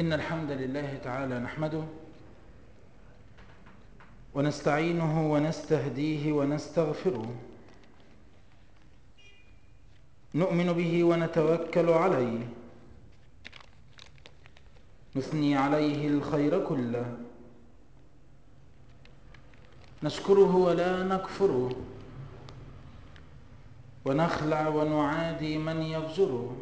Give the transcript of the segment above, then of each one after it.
إن الحمد لله تعالى نحمده ونستعينه ونستهديه ونستغفره نؤمن به ونتوكل عليه نثني عليه الخير كله نشكره ولا نكفره ونخلع ونعادي من يفجره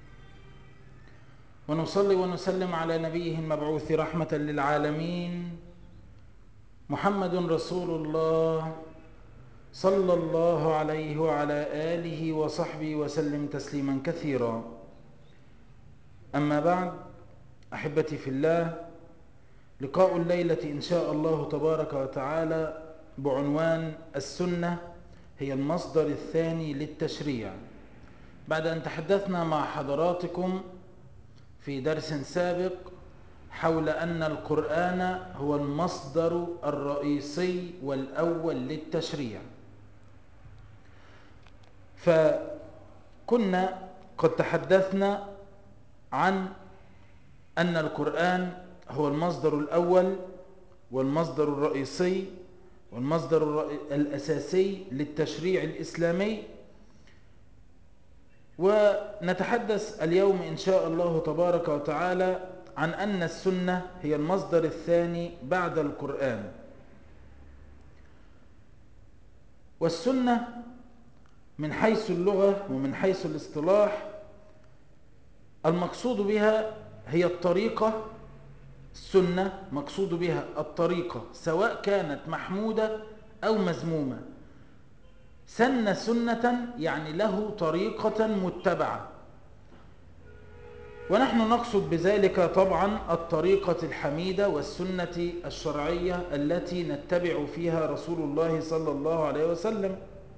ونصلي ونسلم على نبيه المبعوث رحمة للعالمين محمد رسول الله صلى الله عليه وعلى آله وصحبه وسلم تسليما كثيرا أما بعد أحبتي في الله لقاء الليلة إن شاء الله تبارك وتعالى بعنوان السنة هي المصدر الثاني للتشريع بعد أن تحدثنا مع حضراتكم في درس سابق حول أن القرآن هو المصدر الرئيسي والأول للتشريع فكنا قد تحدثنا عن أن القرآن هو المصدر الأول والمصدر الرئيسي والمصدر الأساسي للتشريع الإسلامي ونتحدث اليوم إن شاء الله تبارك وتعالى عن أن السنة هي المصدر الثاني بعد القرآن والسنة من حيث اللغة ومن حيث الاصطلاح المقصود بها هي الطريقة السنة مقصود بها الطريقة سواء كانت محمودة أو مذمومة سن سنة يعني له طريقة متبعة ونحن نقصد بذلك طبعا الطريقة الحميدة والسنة الشرعية التي نتبع فيها رسول الله صلى الله عليه وسلم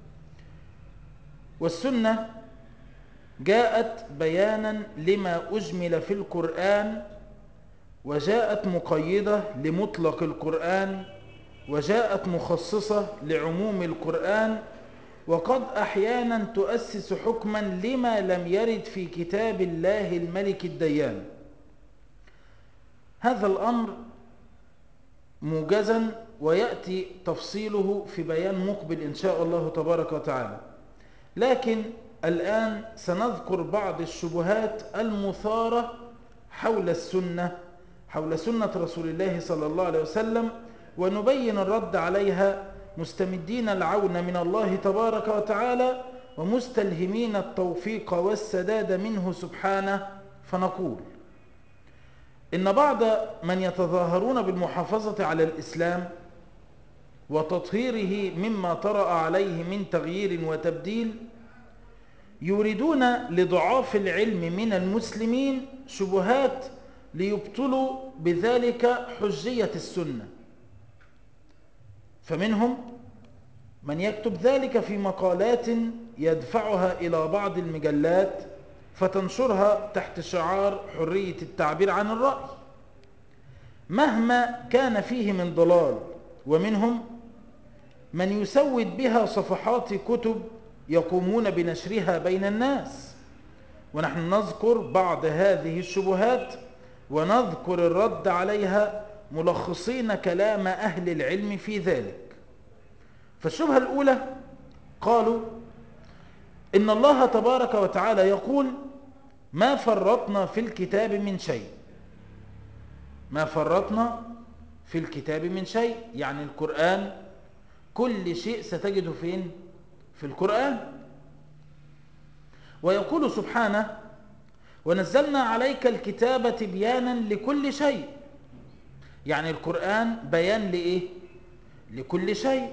والسنة جاءت بيانا لما أجمل في القرآن وجاءت مقيدة لمطلق القرآن وجاءت مخصصة لعموم القرآن وقد أحيانا تؤسس حكما لما لم يرد في كتاب الله الملك الديان هذا الأمر موجزا ويأتي تفصيله في بيان مقبل إن شاء الله تبارك وتعالى لكن الآن سنذكر بعض الشبهات المثارة حول السنة حول سنة رسول الله صلى الله عليه وسلم ونبين الرد عليها مستمدين العون من الله تبارك وتعالى ومستلهمين التوفيق والسداد منه سبحانه فنقول إن بعض من يتظاهرون بالمحافظة على الإسلام وتطهيره مما طرأ عليه من تغيير وتبديل يريدون لضعاف العلم من المسلمين شبهات ليبطلوا بذلك حجية السنة فمنهم من يكتب ذلك في مقالات يدفعها إلى بعض المجلات فتنشرها تحت شعار حرية التعبير عن الرأي مهما كان فيه من ضلال ومنهم من يسود بها صفحات كتب يقومون بنشرها بين الناس ونحن نذكر بعض هذه الشبهات ونذكر الرد عليها ملخصين كلام أهل العلم في ذلك فالشبهة الأولى قالوا إن الله تبارك وتعالى يقول ما فرطنا في الكتاب من شيء ما فرطنا في الكتاب من شيء يعني القرآن كل شيء ستجده فين في القرآن ويقول سبحانه ونزلنا عليك الكتاب تبيانا لكل شيء يعني القرآن بيان لإيه لكل شيء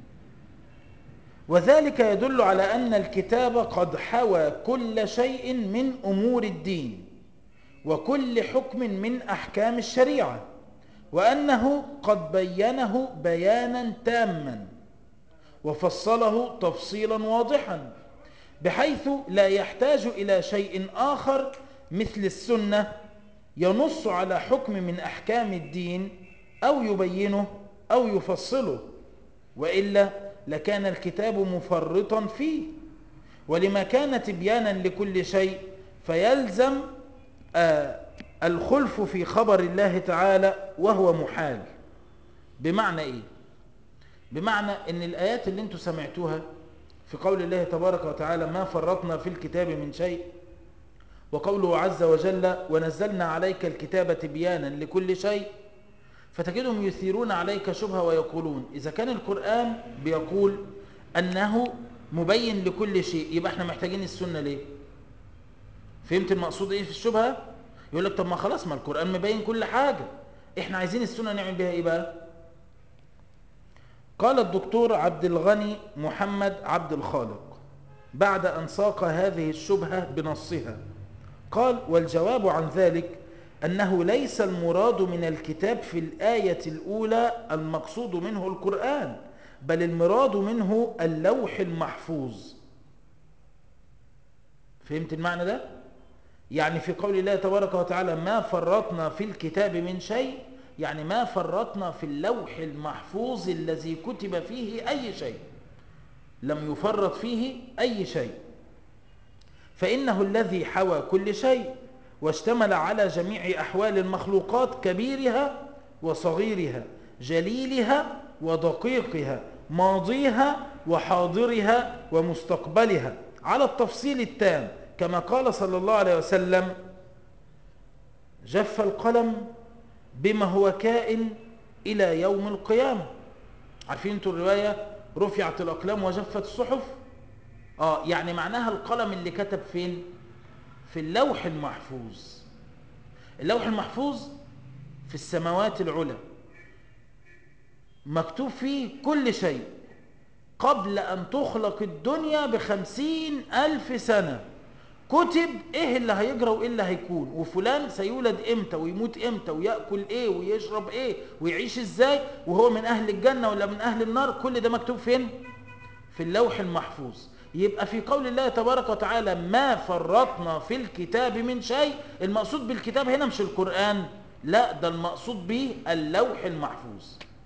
وذلك يدل على أن الكتاب قد حوى كل شيء من أمور الدين وكل حكم من أحكام الشريعة وأنه قد بينه بيانا تاما وفصله تفصيلا واضحا بحيث لا يحتاج إلى شيء آخر مثل السنة ينص على حكم من أحكام الدين أو يبينه أو يفصله وإلا لكان الكتاب مفرطا فيه ولما كان تبيانا لكل شيء فيلزم آه الخلف في خبر الله تعالى وهو محال بمعنى ايه بمعنى ان الايات اللي انتم سمعتوها في قول الله تبارك وتعالى ما فرطنا في الكتاب من شيء وقوله عز وجل ونزلنا عليك الكتاب تبيانا لكل شيء فتجدهم يثيرون عليك شبهة ويقولون إذا كان القرآن بيقول أنه مبين لكل شيء يبقى احنا محتاجين السنة ليه فهمت المقصود ايه في الشبهة يقول لك طب ما خلاص ما القرآن مبين كل حاجة احنا عايزين السنة نعمل بها ايه بقى قال الدكتور عبد الغني محمد عبد الخالق بعد أن ساق هذه الشبهة بنصها قال والجواب عن ذلك أنه ليس المراد من الكتاب في الآية الأولى المقصود منه القرآن بل المراد منه اللوح المحفوظ فهمت المعنى ده؟ يعني في قول الله تبارك وتعالى ما فرطنا في الكتاب من شيء يعني ما فرطنا في اللوح المحفوظ الذي كتب فيه أي شيء لم يفرط فيه أي شيء فإنه الذي حوى كل شيء واشتمل على جميع أحوال المخلوقات كبيرها وصغيرها جليلها ودقيقها ماضيها وحاضرها ومستقبلها على التفصيل التام كما قال صلى الله عليه وسلم جف القلم بما هو كائن إلى يوم القيامة عارفين انتوا الرواية رفعت الأقلام وجفت الصحف آه يعني معناها القلم اللي كتب فين في اللوح المحفوظ اللوح المحفوظ في السماوات العلى مكتوب فيه كل شيء قبل أن تخلق الدنيا بخمسين ألف سنة كتب ايه اللي هيجرى وايه اللي هيكون وفلان سيولد امتى ويموت امتى ويأكل ايه ويشرب ايه ويعيش ازاي وهو من اهل الجنة ولا من اهل النار كل ده مكتوب فين في اللوح المحفوظ يبقى في قول الله تبارك وتعالى ما فرطنا في الكتاب من شيء المقصود بالكتاب هنا مش القرآن لا ده المقصود به اللوح المحفوظ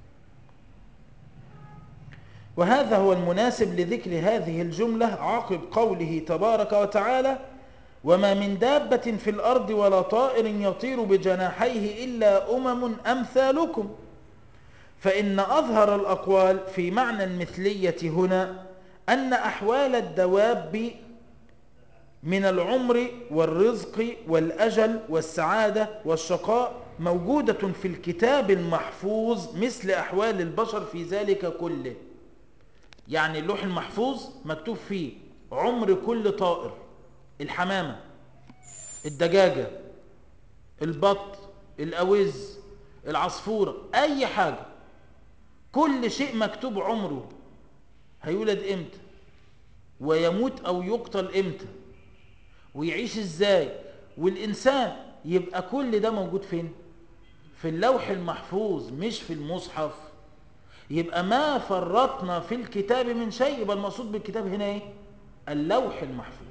وهذا هو المناسب لذكر هذه الجملة عقب قوله تبارك وتعالى وما من دابة في الأرض ولا طائر يطير بجناحيه إلا أمم أمثالكم فإن أظهر الأقوال في معنى المثلية هنا أن أحوال الدواب من العمر والرزق والأجل والسعادة والشقاء موجودة في الكتاب المحفوظ مثل أحوال البشر في ذلك كله يعني اللوح المحفوظ مكتوب فيه عمر كل طائر الحمامة الدجاجة البط الأوز العصفورة أي حاجة كل شيء مكتوب عمره هيولد امتى ويموت او يقتل امتى ويعيش ازاي والانسان يبقى كل ده موجود فين في اللوح المحفوظ مش في المصحف يبقى ما فرطنا في الكتاب من شيء يبقى المقصود بالكتاب هنا ايه اللوح المحفوظ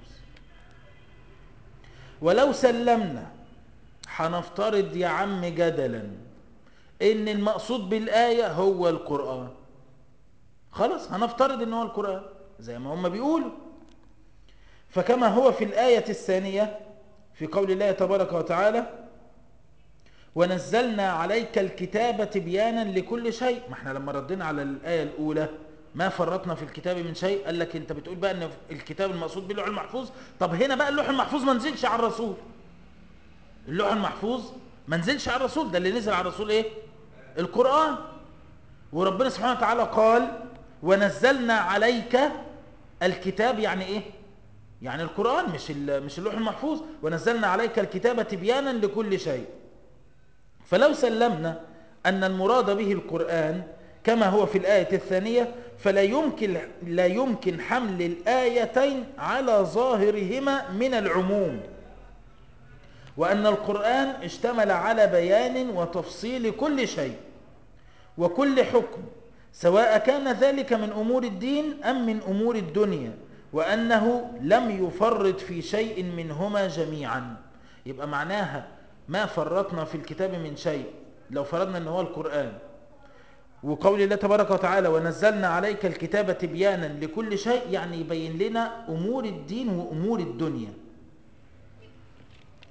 ولو سلمنا هنفترض يا عم جدلا ان المقصود بالآية هو القرآن خلاص هنفترض ان هو القرآن زي ما هم بيقولوا فكما هو في الآية الثانية في قول الله تبارك وتعالى ونزلنا عليك الكتاب تبيانا لكل شيء ما احنا لما ردينا على الآية الأولى ما فرطنا في الكتاب من شيء قال لك انت بتقول بقى ان الكتاب المقصود باللوح المحفوظ طب هنا بقى اللوح المحفوظ ما نزلش على الرسول اللوح المحفوظ ما نزلش على الرسول ده اللي نزل على الرسول ايه القرآن وربنا سبحانه وتعالى قال ونزلنا عليك الكتاب يعني ايه يعني القرآن مش مش اللوح المحفوظ ونزلنا عليك الكتاب تبيانا لكل شيء فلو سلمنا أن المراد به القرآن كما هو في الآية الثانية فلا يمكن لا يمكن حمل الآيتين على ظاهرهما من العموم وأن القرآن اشتمل على بيان وتفصيل كل شيء وكل حكم سواء كان ذلك من أمور الدين أم من أمور الدنيا وأنه لم يفرط في شيء منهما جميعا يبقى معناها ما فرطنا في الكتاب من شيء لو فرضنا أنه هو القرآن وقول الله تبارك وتعالى ونزلنا عليك الكتاب تبيانا لكل شيء يعني يبين لنا أمور الدين وأمور الدنيا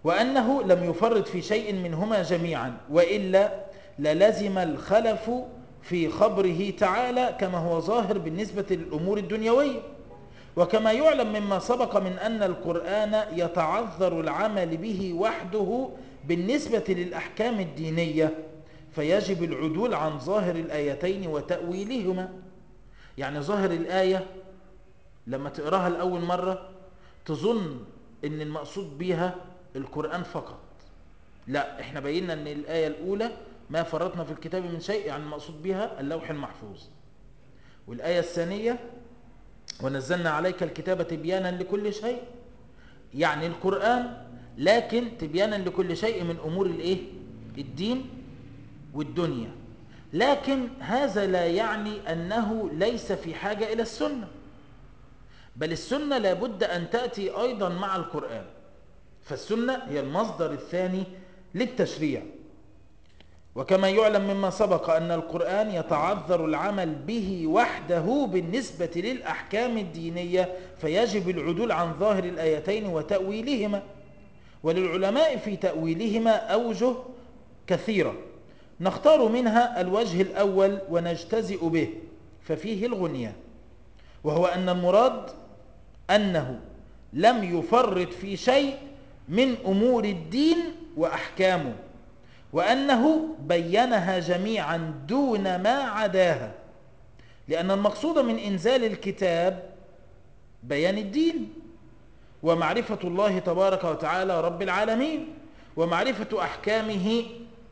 وأنه لم يفرط في شيء منهما جميعا وإلا للزم الخلف في خبره تعالى كما هو ظاهر بالنسبة للأمور الدنيوية وكما يعلم مما سبق من أن القرآن يتعذر العمل به وحده بالنسبة للأحكام الدينية فيجب العدول عن ظاهر الآيتين وتأويلهما يعني ظاهر الآية لما تقراها لأول مرة تظن ان المقصود بها القرآن فقط لا احنا بينا ان الآية الأولى ما فرطنا في الكتاب من شيء يعني المقصود بها اللوح المحفوظ والآية الثانية ونزلنا عليك الكتاب تبيانا لكل شيء يعني القرآن لكن تبيانا لكل شيء من أمور الايه الدين والدنيا لكن هذا لا يعني أنه ليس في حاجة إلى السنة بل السنة لابد أن تأتي أيضا مع القرآن فالسنة هي المصدر الثاني للتشريع وكما يعلم مما سبق أن القرآن يتعذر العمل به وحده بالنسبة للأحكام الدينية فيجب العدول عن ظاهر الآيتين وتأويلهما وللعلماء في تأويلهما أوجه كثيرة نختار منها الوجه الأول ونجتزئ به ففيه الغنية وهو أن المراد أنه لم يفرط في شيء من أمور الدين وأحكامه وأنه بينها جميعا دون ما عداها لأن المقصود من إنزال الكتاب بيان الدين ومعرفة الله تبارك وتعالى رب العالمين ومعرفة أحكامه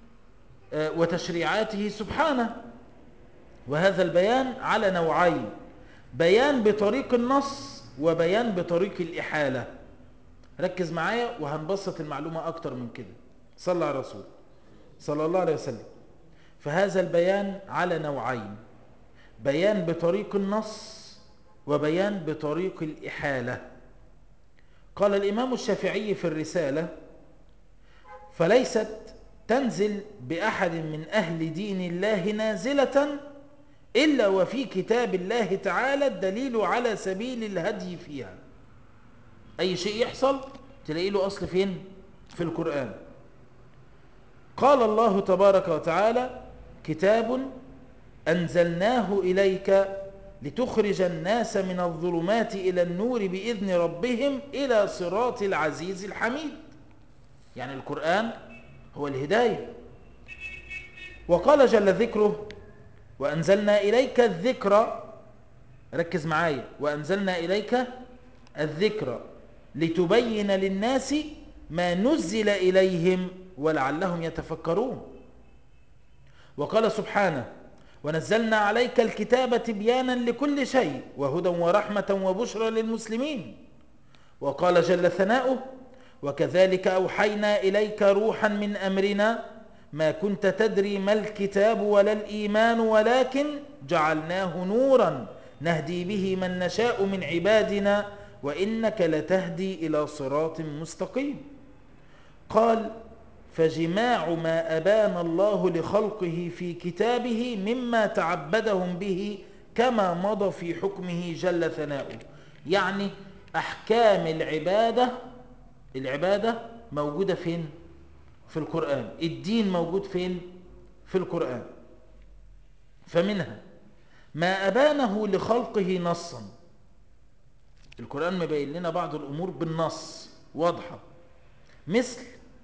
وتشريعاته سبحانه وهذا البيان على نوعين بيان بطريق النص وبيان بطريق الإحالة ركز معايا وهنبسط المعلومة أكتر من كده صلى على الرسول صلى الله عليه وسلم فهذا البيان على نوعين بيان بطريق النص وبيان بطريق الإحالة قال الإمام الشافعي في الرسالة فليست تنزل بأحد من أهل دين الله نازلة إلا وفي كتاب الله تعالى الدليل على سبيل الهدي فيها أي شيء يحصل تلاقي له أصل فين في القرآن قال الله تبارك وتعالى كتاب أنزلناه إليك لتخرج الناس من الظلمات إلى النور بإذن ربهم إلى صراط العزيز الحميد يعني القرآن هو الهداية وقال جل ذكره وأنزلنا إليك الذكر ركز معايا وأنزلنا إليك الذكر لتبين للناس ما نزل إليهم ولعلهم يتفكرون وقال سبحانه ونزلنا عليك الكتاب تبيانا لكل شيء وهدى ورحمة وبشرى للمسلمين وقال جل ثناؤه وكذلك أوحينا إليك روحا من أمرنا ما كنت تدري ما الكتاب ولا الإيمان ولكن جعلناه نورا نهدي به من نشاء من عبادنا وإنك لتهدي إلى صراط مستقيم قال فجماع ما أبان الله لخلقه في كتابه مما تعبدهم به كما مضى في حكمه جل ثناؤه يعني أحكام العبادة العبادة موجودة فين في القرآن الدين موجود فين في القرآن فمنها ما أبانه لخلقه نصا القرآن مبين لنا بعض الأمور بالنص واضحة مثل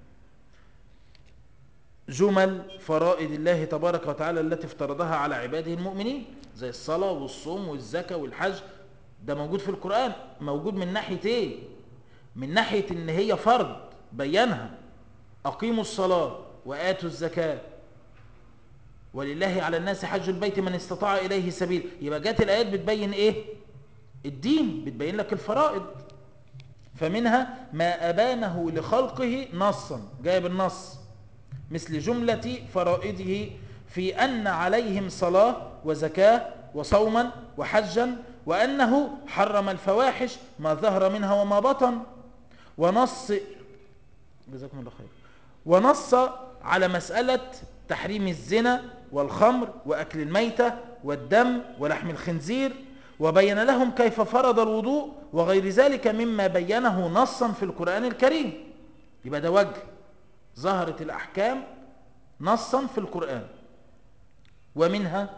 جمل فرائض الله تبارك وتعالى التي افترضها على عباده المؤمنين زي الصلاة والصوم والزكاة والحج ده موجود في القرآن موجود من ناحية ايه من ناحية ان هي فرض بينها اقيموا الصلاة وآتوا الزكاة ولله على الناس حج البيت من استطاع إليه سبيل يبقى جات الآيات بتبين ايه الدين بتبين لك الفرائض فمنها ما أبانه لخلقه نصا جايب النص مثل جملة فرائضه في أن عليهم صلاة وزكاة وصوما وحجا وأنه حرم الفواحش ما ظهر منها وما بطن ونص جزاكم الله خير ونص على مسألة تحريم الزنا والخمر وأكل الميتة والدم ولحم الخنزير وبين لهم كيف فرض الوضوء وغير ذلك مما بينه نصا في القرآن الكريم يبقى ده وجه ظهرت الأحكام نصا في القرآن ومنها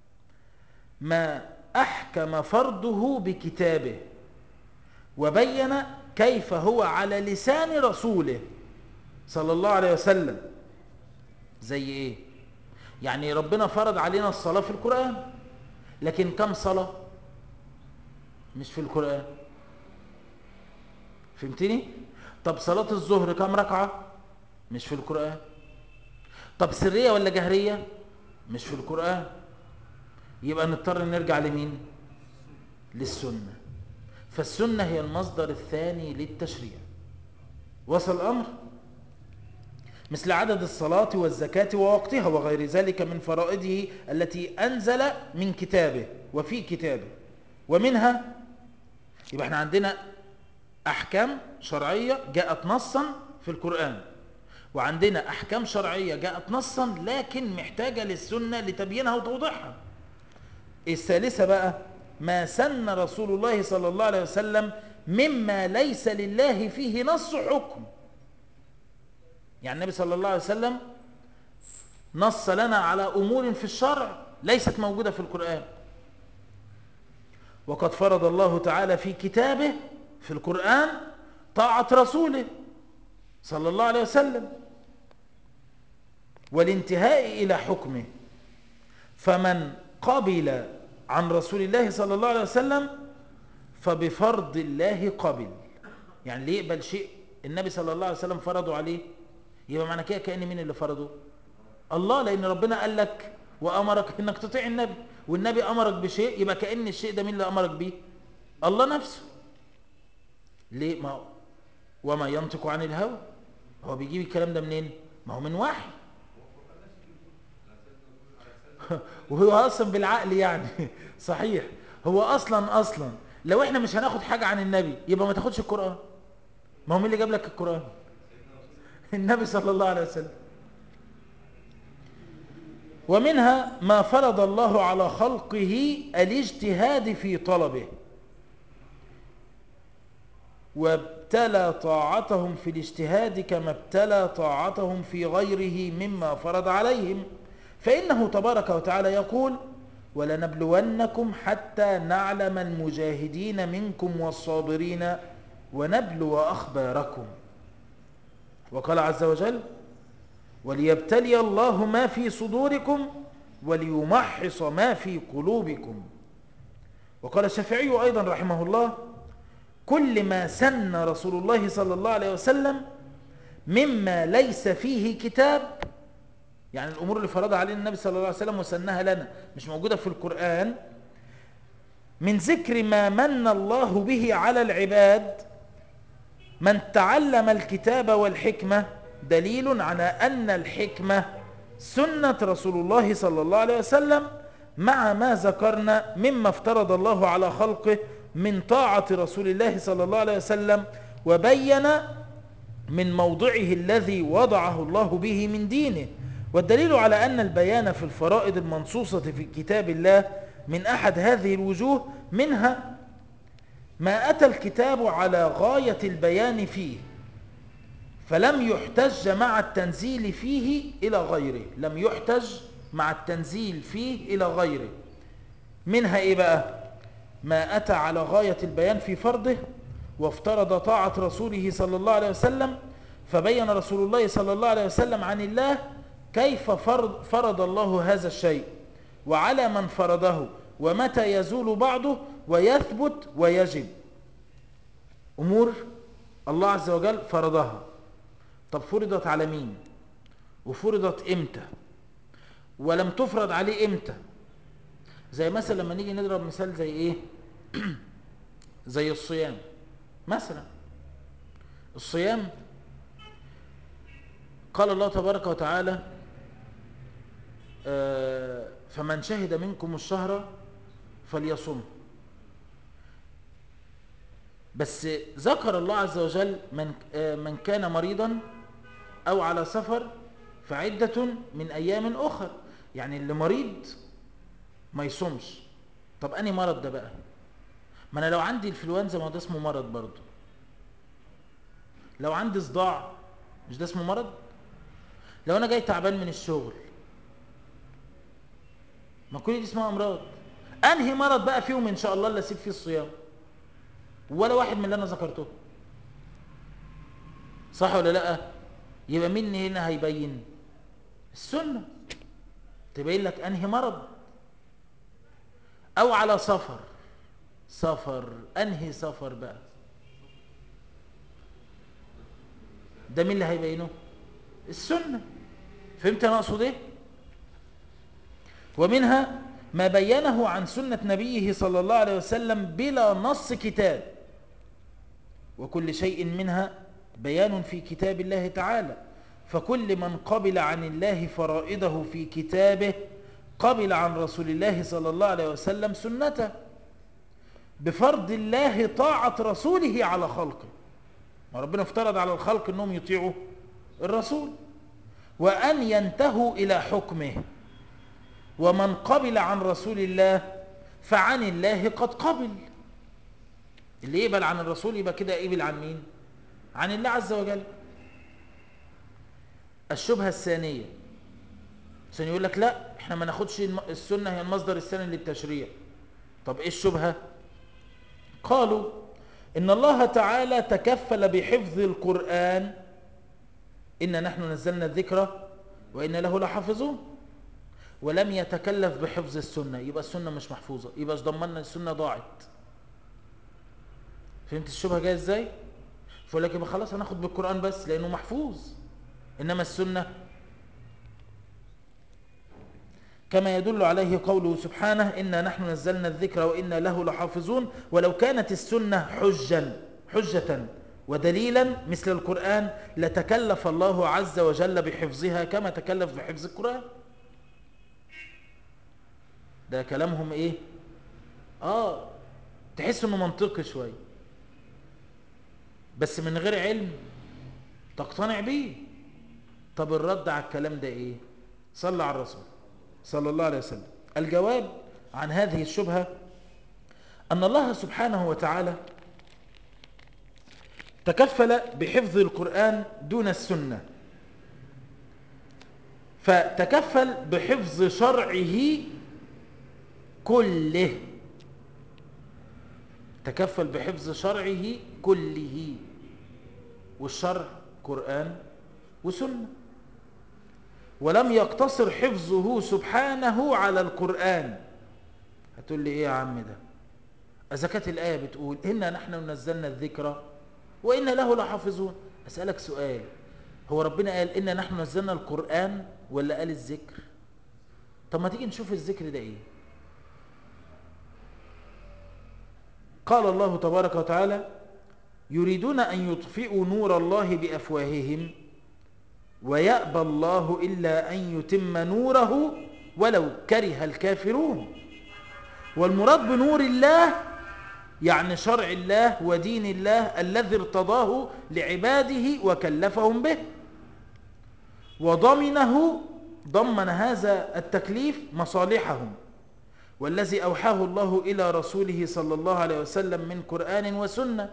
ما أحكم فرضه بكتابه وبين كيف هو على لسان رسوله صلى الله عليه وسلم زي ايه يعني ربنا فرض علينا الصلاة في القرآن لكن كم صلاة مش في القرآن فهمتني طب صلاة الظهر كم ركعة مش في القرآن طب سرية ولا جهرية مش في القرآن يبقى نضطر نرجع لمين للسنة فالسنة هي المصدر الثاني للتشريع وصل الأمر مثل عدد الصلاة والزكاة ووقتها وغير ذلك من فرائضه التي أنزل من كتابه وفي كتابه ومنها يبقى احنا عندنا أحكام شرعية جاءت نصا في القرآن وعندنا أحكام شرعية جاءت نصا لكن محتاجة للسنة لتبيينها وتوضيحها الثالثة بقى ما سن رسول الله صلى الله عليه وسلم مما ليس لله فيه نص حكم يعني النبي صلى الله عليه وسلم نص لنا على أمور في الشرع ليست موجودة في القرآن وقد فرض الله تعالى في كتابه في القرآن طاعة رسوله صلى الله عليه وسلم والانتهاء إلى حكمه فمن قبل عن رسول الله صلى الله عليه وسلم فبفرض الله قبل يعني اللي يقبل شيء النبي صلى الله عليه وسلم فرضه عليه يبقى معنى كده كأن مين اللي فرضه الله لأن ربنا قال لك وأمرك إنك تطيع النبي والنبي أمرك بشيء يبقى كأن الشيء ده مين اللي أمرك بيه الله نفسه ليه ما وما ينطق عن الهوى هو بيجيب الكلام ده منين ما هو من وحي وهو اصلا بالعقل يعني صحيح هو اصلا اصلا لو احنا مش هناخد حاجة عن النبي يبقى ما تاخدش القرآن ما هو مين اللي جاب لك القرآن النبي صلى الله عليه وسلم ومنها ما فرض الله على خلقه الاجتهاد في طلبه وابتلى طاعتهم في الاجتهاد كما ابتلى طاعتهم في غيره مما فرض عليهم فإنه تبارك وتعالى يقول ولنبلونكم حتى نعلم المجاهدين منكم والصابرين ونبلو أخباركم وقال عز وجل وليبتلي الله ما في صدوركم وليمحص ما في قلوبكم وقال الشافعي أيضا رحمه الله كل ما سن رسول الله صلى الله عليه وسلم مما ليس فيه كتاب يعني الأمور اللي فرضها علينا النبي صلى الله عليه وسلم وسنها لنا مش موجودة في القرآن من ذكر ما من الله به على العباد من تعلم الكتاب والحكمة دليل على أن الحكمة سنة رسول الله صلى الله عليه وسلم مع ما ذكرنا مما افترض الله على خلقه من طاعة رسول الله صلى الله عليه وسلم وبين من موضعه الذي وضعه الله به من دينه والدليل على أن البيان في الفرائض المنصوصة في كتاب الله من أحد هذه الوجوه منها ما أتى الكتاب على غاية البيان فيه فلم يحتج مع التنزيل فيه إلى غيره لم يحتج مع التنزيل فيه إلى غيره منها إيه بقى ما أتى على غاية البيان في فرضه وافترض طاعة رسوله صلى الله عليه وسلم فبين رسول الله صلى الله عليه وسلم عن الله كيف فرض, فرض الله هذا الشيء وعلى من فرضه ومتى يزول بعضه ويثبت ويجب أمور الله عز وجل فرضها طب فرضت على مين وفرضت امتى ولم تفرض عليه امتى زي مثلا لما نيجي نضرب مثال زي ايه زي الصيام مثلا الصيام قال الله تبارك وتعالى آه فمن شهد منكم الشهر فليصم بس ذكر الله عز وجل من, آه من كان مريضا أو على سفر فعدة من أيام أخر يعني اللي مريض ما يصومش طب أني مرض ده بقى ما أنا لو عندي الفلوانزا ما ده اسمه مرض برضه لو عندي صداع مش ده اسمه مرض لو انا جاي تعبان من الشغل ما كل دي اسمها امراض انهي مرض بقى فيهم ان شاء الله اللي اسيب فيه الصيام ولا واحد من اللي انا ذكرته صح ولا لا يبقى مين هنا هيبين السنه تبين لك انهي مرض او على سفر سفر انهي سفر بقى ده مين اللي هيبينه السنة فهمت انا اقصد ايه ومنها ما بينه عن سنة نبيه صلى الله عليه وسلم بلا نص كتاب وكل شيء منها بيان في كتاب الله تعالى فكل من قبل عن الله فرائضه في كتابه قبل عن رسول الله صلى الله عليه وسلم سنته بفرض الله طاعة رسوله على خلقه ما ربنا افترض على الخلق انهم يطيعوا الرسول وان ينتهوا الى حكمه ومن قبل عن رسول الله فعن الله قد قبل اللي يقبل عن الرسول يبقى كده يقبل عن مين عن الله عز وجل الشبهة الثانية عشان يقول لك لا احنا ما ناخدش السنة هي المصدر الثاني للتشريع طب ايه الشبهة قالوا ان الله تعالى تكفل بحفظ القرآن إن نحن نزلنا الذكر وإن له لحافظون ولم يتكلف بحفظ السنة يبقى السنة مش محفوظة يبقى ضمننا السنة ضاعت فهمت الشبهة جاية ازاي فقول لك يبقى خلاص هناخد بالقرآن بس لأنه محفوظ إنما السنة كما يدل عليه قوله سبحانه إنا نحن نزلنا الذكر وإنا له لحافظون ولو كانت السنة حجا حجة ودليلا مثل القرآن لتكلف الله عز وجل بحفظها كما تكلف بحفظ القرآن ده كلامهم ايه اه تحس انه منطقي شوي بس من غير علم تقتنع بيه طب الرد على الكلام ده ايه صلى على الرسول صلى الله عليه وسلم الجواب عن هذه الشبهة أن الله سبحانه وتعالى تكفل بحفظ القرآن دون السنة فتكفل بحفظ شرعه كله تكفل بحفظ شرعه كله والشرع قرآن وسنة ولم يقتصر حفظه سبحانه على القرآن هتقول لي ايه يا عم ده اذا كانت الآية بتقول إنا نحن نزلنا الذكر وإنا له لحافظون أسألك سؤال هو ربنا قال إنا نحن نزلنا القرآن ولا قال الذكر طب ما تيجي نشوف الذكر ده ايه قال الله تبارك وتعالى يريدون أن يطفئوا نور الله بأفواههم ويأبى الله إلا أن يتم نوره ولو كره الكافرون والمراد بنور الله يعني شرع الله ودين الله الذي ارتضاه لعباده وكلفهم به وضمنه ضمن هذا التكليف مصالحهم والذي أوحاه الله إلى رسوله صلى الله عليه وسلم من قرآن وسنة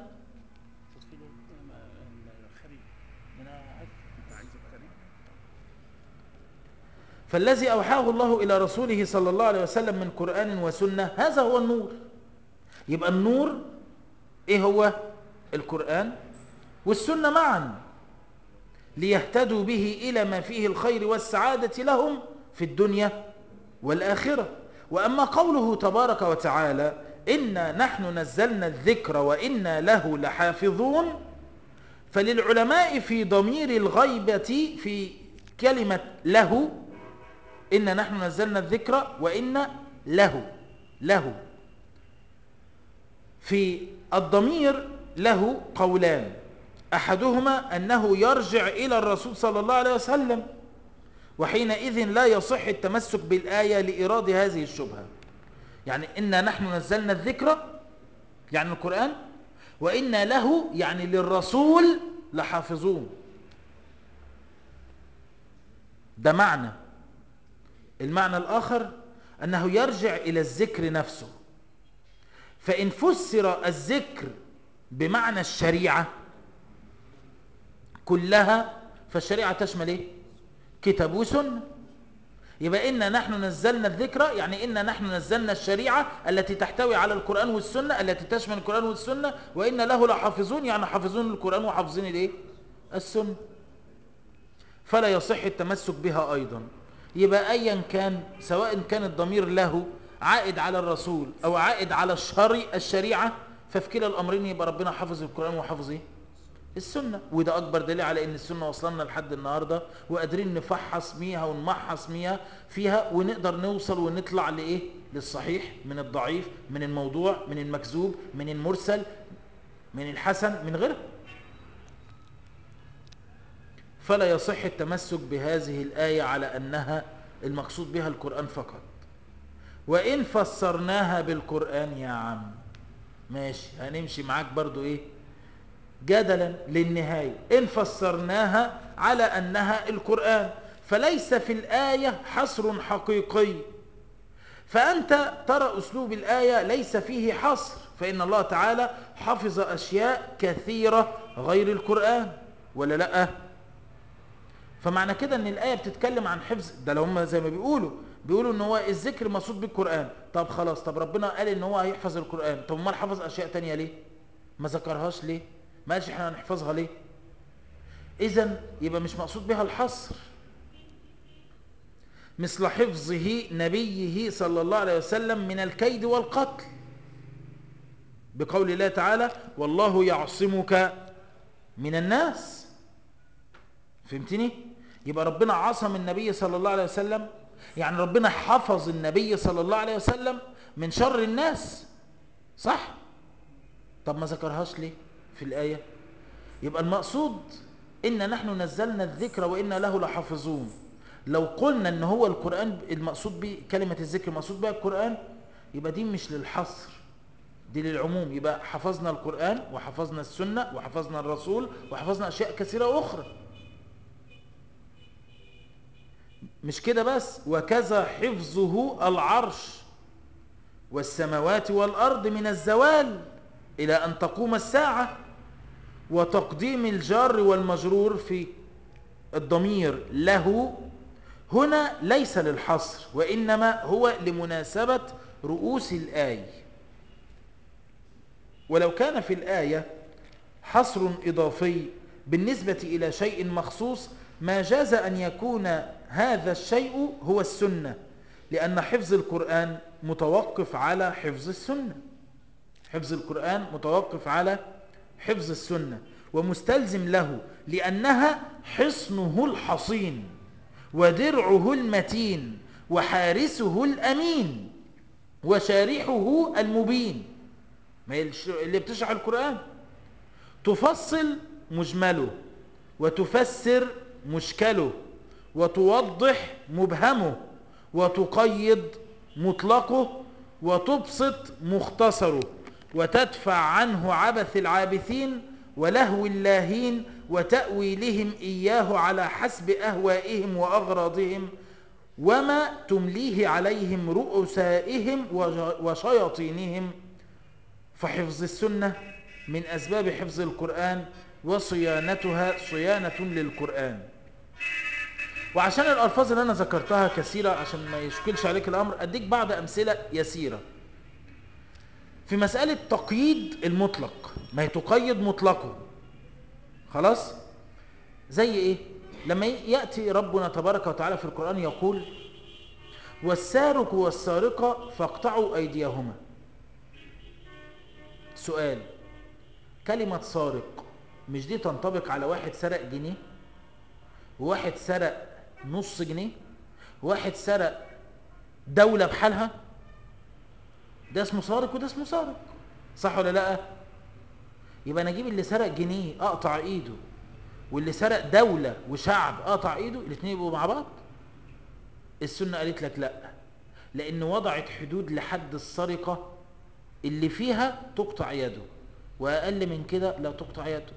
فالذي أوحاه الله إلى رسوله صلى الله عليه وسلم من قرآن وسنة هذا هو النور يبقى النور إيه هو القرآن والسنة معا ليهتدوا به إلى ما فيه الخير والسعادة لهم في الدنيا والآخرة وأما قوله تبارك وتعالى إنا نحن نزلنا الذكر وإنا له لحافظون فللعلماء في ضمير الغيبة في كلمة له إنا نحن نزلنا الذكر وإنا له له في الضمير له قولان أحدهما أنه يرجع إلى الرسول صلى الله عليه وسلم وحينئذ لا يصح التمسك بالآية لإراد هذه الشبهة يعني إنا نحن نزلنا الذكر يعني القرآن وإنا له يعني للرسول لحافظون ده معنى المعنى الآخر أنه يرجع إلى الذكر نفسه فإن فسر الذكر بمعنى الشريعة كلها فالشريعة تشمل ايه كتاب وسنة يبقى إنا نحن نزلنا الذكرى يعني إنا نحن نزلنا الشريعة التي تحتوي على القرآن والسنة التي تشمل القرآن والسنة وإن له لحافظون يعني حافظون القرآن وحافظين الايه السنة فلا يصح التمسك بها أيضا يبقى أيا كان سواء كان الضمير له عائد على الرسول أو عائد على الشري الشريعة ففي كلا الأمرين يبقى ربنا حافظ القرآن وحافظ ايه السنة وده أكبر دليل على أن السنة وصلنا لحد النهاردة وقادرين نفحص ميها ونمحص ميها فيها ونقدر نوصل ونطلع لإيه للصحيح من الضعيف من الموضوع من المكذوب من المرسل من الحسن من غيره فلا يصح التمسك بهذه الآية على أنها المقصود بها القرآن فقط وإن فسرناها بالقرآن يا عم ماشي هنمشي معاك برضو إيه جدلا للنهاية إن فسرناها على أنها القرآن فليس في الآية حصر حقيقي فأنت ترى أسلوب الآية ليس فيه حصر فإن الله تعالى حفظ أشياء كثيرة غير القرآن ولا لأ فمعنى كده ان الآية بتتكلم عن حفظ ده لو هم زي ما بيقولوا بيقولوا ان هو الذكر مقصود بالقرآن طب خلاص طب ربنا قال ان هو هيحفظ القرآن طب امال حفظ اشياء تانية ليه ما ذكرهاش ليه ما قالش احنا هنحفظها ليه اذا يبقى مش مقصود بها الحصر مثل حفظه نبيه صلى الله عليه وسلم من الكيد والقتل بقول الله تعالى والله يعصمك من الناس فهمتني يبقى ربنا عصم النبي صلى الله عليه وسلم يعني ربنا حفظ النبي صلى الله عليه وسلم من شر الناس صح طب ما ذكرهاش ليه في الآية يبقى المقصود إن نحن نزلنا الذكر وإن له لحافظون لو قلنا ان هو القرآن المقصود به كلمة الذكر المقصود بها القرآن يبقى دي مش للحصر دي للعموم يبقى حفظنا القرآن وحفظنا السنة وحفظنا الرسول وحفظنا أشياء كثيرة أخرى مش كده بس وكذا حفظه العرش والسماوات والأرض من الزوال إلى أن تقوم الساعة وتقديم الجار والمجرور في الضمير له هنا ليس للحصر وإنما هو لمناسبة رؤوس الآية ولو كان في الآية حصر إضافي بالنسبة إلى شيء مخصوص ما جاز أن يكون هذا الشيء هو السنة لأن حفظ القرآن متوقف على حفظ السنة حفظ القرآن متوقف على حفظ السنة ومستلزم له لأنها حصنه الحصين ودرعه المتين وحارسه الأمين وشارحه المبين ما اللي بتشرح القرآن تفصل مجمله وتفسر مشكله وتوضح مبهمه وتقيد مطلقه وتبسط مختصره وتدفع عنه عبث العابثين ولهو اللاهين وتأويلهم إياه على حسب أهوائهم وأغراضهم وما تمليه عليهم رؤسائهم وشياطينهم فحفظ السنة من أسباب حفظ القرآن وصيانتها صيانة للقرآن وعشان الألفاظ اللي أنا ذكرتها كثيرة عشان ما يشكلش عليك الأمر أديك بعض أمثلة يسيرة في مسألة تقييد المطلق ما يتقيد مطلقه خلاص زي ايه لما يأتي ربنا تبارك وتعالى في القرآن يقول والسارق والسارقة فاقطعوا أيديهما سؤال كلمة سارق مش دي تنطبق على واحد سرق جنيه وواحد سرق نص جنيه وواحد سرق دولة بحالها ده اسمه سارق وده اسمه سارق صح ولا لا يبقى انا اجيب اللي سرق جنيه اقطع ايده واللي سرق دولة وشعب اقطع ايده الاثنين يبقوا مع بعض السنة قالت لك لا لان وضعت حدود لحد السرقة اللي فيها تقطع يده واقل من كده لا تقطع يده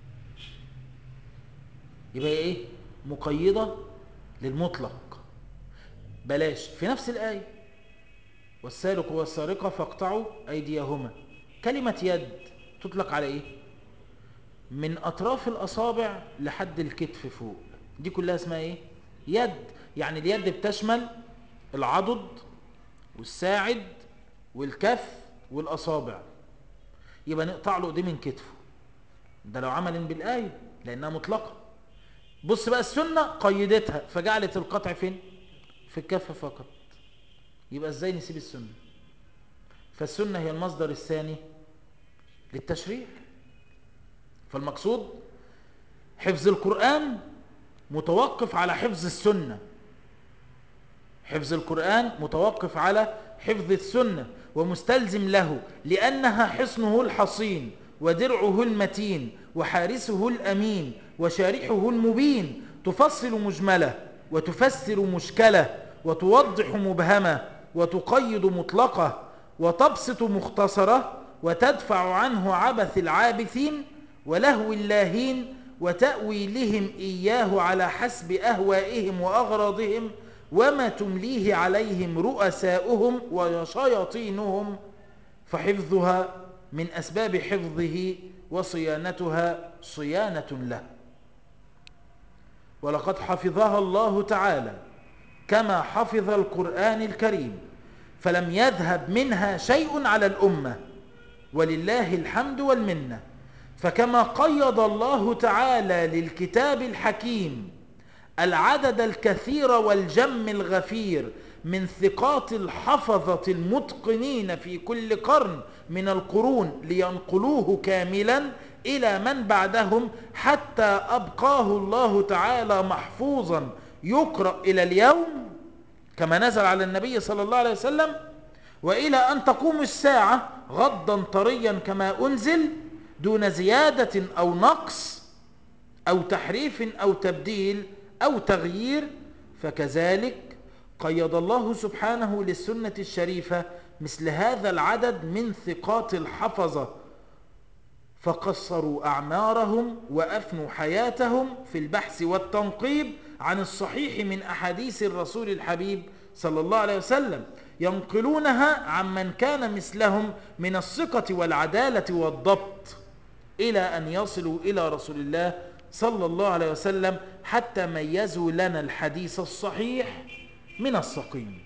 يبقى ايه مقيدة للمطلق بلاش في نفس الآية والسارق والسارقة فاقطعوا أيديهما كلمة يد تطلق على إيه من أطراف الأصابع لحد الكتف فوق دي كلها اسمها ايه يد يعني اليد بتشمل العضد والساعد والكف والأصابع يبقى نقطع له ايديه من كتفه ده لو عمل بالآية لأنها مطلقة بص بقى السنة قيدتها فجعلت القطع فين في الكف فقط يبقى ازاي نسيب السنة فالسنة هي المصدر الثاني للتشريع فالمقصود حفظ القرآن متوقف على حفظ السنة حفظ القرآن متوقف على حفظ السنة ومستلزم له لأنها حصنه الحصين ودرعه المتين وحارسه الأمين وشارحه المبين تفصل مجملة وتفسر مشكلة وتوضح مبهمة وتقيد مطلقة وتبسط مختصرة وتدفع عنه عبث العابثين ولهو اللاهين وتأويلهم إياه على حسب أهوائهم وأغراضهم وما تمليه عليهم رؤساؤهم وشياطينهم فحفظها من أسباب حفظه وصيانتها صيانة له ولقد حفظها الله تعالى كما حفظ القرآن الكريم فلم يذهب منها شيء على الأمة ولله الحمد والمنة فكما قيض الله تعالى للكتاب الحكيم العدد الكثير والجم الغفير من ثقات الحفظة المتقنين في كل قرن من القرون لينقلوه كاملا إلى من بعدهم حتى أبقاه الله تعالى محفوظا يقرأ إلى اليوم كما نزل على النبي صلى الله عليه وسلم وإلى أن تقوم الساعة غضا طريا كما أنزل دون زيادة أو نقص أو تحريف أو تبديل أو تغيير فكذلك قيض الله سبحانه للسنة الشريفة مثل هذا العدد من ثقات الحفظة فقصروا أعمارهم وأفنوا حياتهم في البحث والتنقيب عن الصحيح من أحاديث الرسول الحبيب صلى الله عليه وسلم ينقلونها عمن كان مثلهم من الثقة والعدالة والضبط إلى أن يصلوا إلى رسول الله صلى الله عليه وسلم حتى ميزوا لنا الحديث الصحيح من السقيم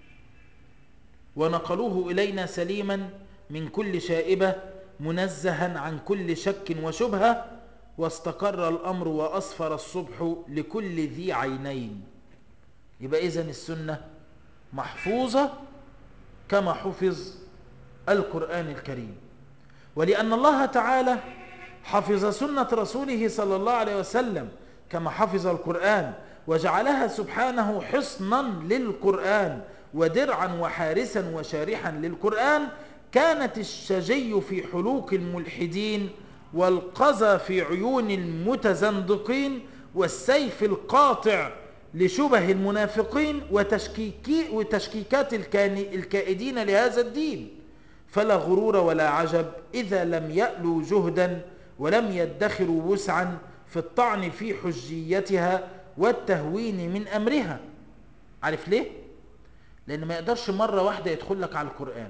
ونقلوه إلينا سليما من كل شائبة منزها عن كل شك وشبهة واستقر الأمر وأصفر الصبح لكل ذي عينين يبقى إذن السنة محفوظة كما حفظ القرآن الكريم ولأن الله تعالى حفظ سنة رسوله صلى الله عليه وسلم كما حفظ القرآن وجعلها سبحانه حصنا للقرآن ودرعا وحارسا وشارحا للقرآن كانت الشجي في حلوق الملحدين والقذى في عيون المتزندقين والسيف القاطع لشبه المنافقين وتشكيكي وتشكيكات الكائدين لهذا الدين فلا غرور ولا عجب إذا لم يألوا جهدا ولم يدخروا وسعا في الطعن في حجيتها والتهوين من أمرها عارف ليه؟ لأن ما يقدرش مرة واحدة يدخل لك على القرآن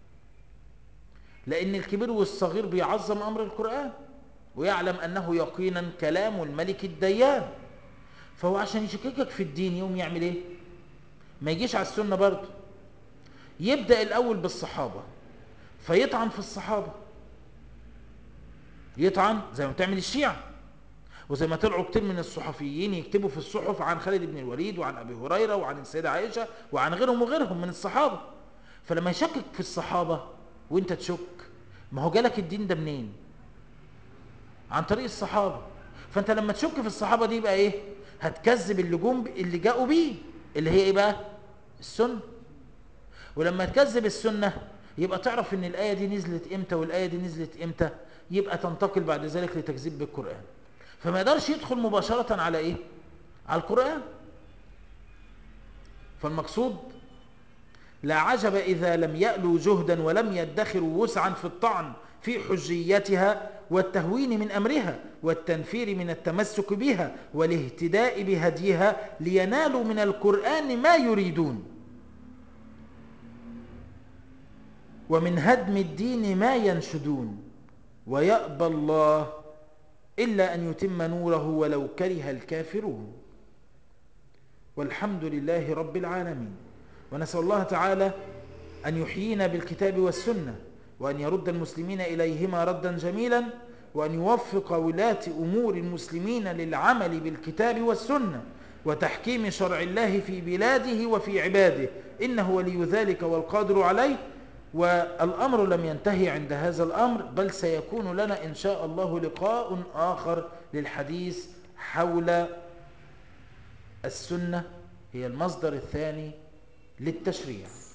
لأن الكبير والصغير بيعظم أمر القرآن ويعلم أنه يقينا كلام الملك الديان فهو عشان يشككك في الدين يوم يعمل ايه ما يجيش على السنة برضه يبدأ الأول بالصحابة فيطعن في الصحابة يطعن زي ما بتعمل الشيعة وزي ما طلعوا كتير من الصحفيين يكتبوا في الصحف عن خالد بن الوليد وعن أبي هريرة وعن السيدة عائشة وعن غيرهم وغيرهم من الصحابة فلما يشكك في الصحابة وانت تشك ما هو جالك الدين ده منين عن طريق الصحابة فانت لما تشك في الصحابة دي يبقى ايه هتكذب اللي جم اللي جاءوا بيه اللي هي ايه بقى السنة ولما تكذب السنة يبقى تعرف ان الآية دي نزلت امتى والآية دي نزلت امتى يبقى تنتقل بعد ذلك لتكذيب بالقرآن فما يقدرش يدخل مباشرة على ايه على القرآن فالمقصود لا عجب إذا لم يألوا جهدا ولم يدخروا وسعا في الطعن في حجيتها والتهوين من أمرها والتنفير من التمسك بها والاهتداء بهديها لينالوا من القرآن ما يريدون ومن هدم الدين ما ينشدون ويأبى الله إلا أن يتم نوره ولو كره الكافرون والحمد لله رب العالمين ونسأل الله تعالى أن يحيينا بالكتاب والسنة وأن يرد المسلمين إليهما ردا جميلا وأن يوفق ولاة أمور المسلمين للعمل بالكتاب والسنة وتحكيم شرع الله في بلاده وفي عباده إنه ولي ذلك والقادر عليه والأمر لم ينتهي عند هذا الأمر بل سيكون لنا إن شاء الله لقاء آخر للحديث حول السنة هي المصدر الثاني للتشريع